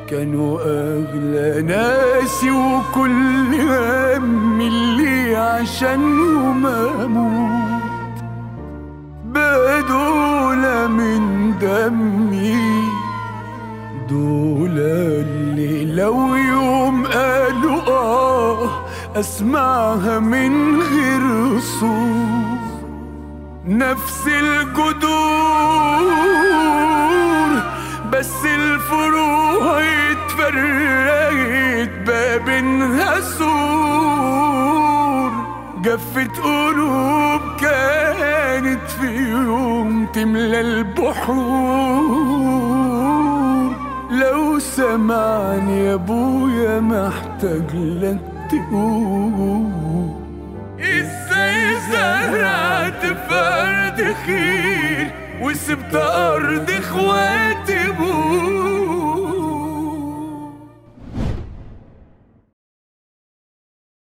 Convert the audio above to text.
كانوا أغلى ناسي وكل هم اللي عشانهم أموت بدول من دمي دول اللي لو يوم قالوا آه أسمعها من غير صوت نفس الجذور بس الفروع اتفرقت بابنها سور جفت قلوب كانت في يوم تملى البحور لو سمعني يا ابويا محتاج لك تقول ازاي زرعت في ارض خير وسبت ارض اخواتي